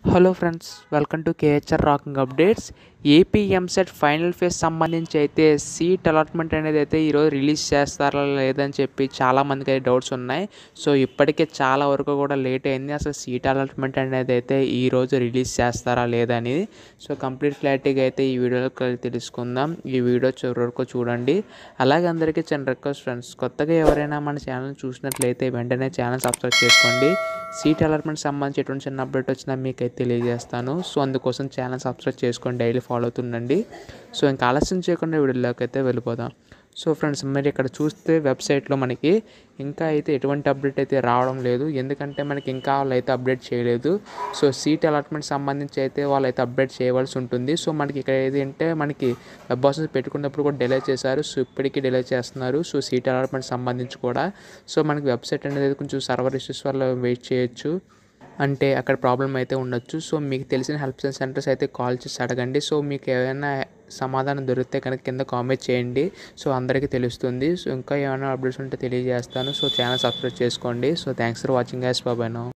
hello friends welcome to KHR rocking updates AP EAMCET final phase సంబంధించి అయితే seat allotment అనేది అయితే ఈరోజు రిలీజ్ చేస్తారా లేదని చెప్పి చాలామందికి అయితే డౌట్స్ ఉన్నాయి సో ఇప్పటికే చాలా వరకు కూడా లేట్ అయింది అసలు సీట్ అలాట్మెంట్ అనేది అయితే ఈరోజు రిలీజ్ చేస్తారా లేదని సో కంప్లీట్ క్లారిటీగా అయితే ఈ వీడియోలో కలిసి తెలుసుకుందాం ఈ వీడియో చివరి వరకు చూడండి అలాగే అందరికీ చిన్న రిక్వెస్ట్ ఫ్రెండ్స్ కొత్తగా ఎవరైనా మన ఛానల్ చూసినట్లయితే వెంటనే ఛానల్ సబ్స్క్రైబ్ చేసుకోండి సీట్ అలాట్మెంట్ సంబంధించి ఎటువంటి చిన్న అప్డేట్ వచ్చినా మీకైతే తెలియజేస్తాను సో అందుకోసం ఛానల్ సబ్స్క్రైబ్ చేసుకొని డైలీ ఫాలో అవుతుండండి సో ఇంకా ఆలస్యం చేయకుండా వీడియోలోకి అయితే వెళ్ళిపోదాం సో ఫ్రెండ్స్ మీరు ఇక్కడ చూస్తే వెబ్సైట్లో మనకి ఇంకా అయితే ఎటువంటి అప్డేట్ అయితే రావడం లేదు ఎందుకంటే మనకి ఇంకా వాళ్ళు అయితే అప్డేట్ చేయలేదు సో సీట్ అలాట్మెంట్ సంబంధించి అయితే వాళ్ళు అయితే అప్డేట్ చేయవలసి ఉంటుంది సో మనకి ఇక్కడ ఏంటంటే మనకి వెబ్ బాసెస్ పెట్టుకున్నప్పుడు కూడా డిలే చేశారు సో ఇప్పటికీ డిలే చేస్తున్నారు సో సీట్ అలాట్మెంట్ సంబంధించి కూడా సో మనకి వెబ్సైట్ అనేది కొంచెం సర్వర్ ఇష్యూస్ వల్ల వెయిట్ చేయొచ్చు అంటే అక్కడ ప్రాబ్లం అయితే ఉండొచ్చు సో మీకు తెలిసిన హెల్ప్ సెంటర్స్ అయితే కాల్ చేసి అడగండి సో మీకు ఏమైనా సమాధానం దొరికితే కనుక కింద కామెంట్ చేయండి సో అందరికీ తెలుస్తుంది సో ఇంకా ఏమైనా అప్డేట్స్ ఉంటే తెలియజేస్తాను సో ఛానల్ సబ్స్క్రైబ్ చేసుకోండి సో థ్యాంక్స్ ఫర్ వాచింగ్ గ్యాస్ బాబాయ్ నో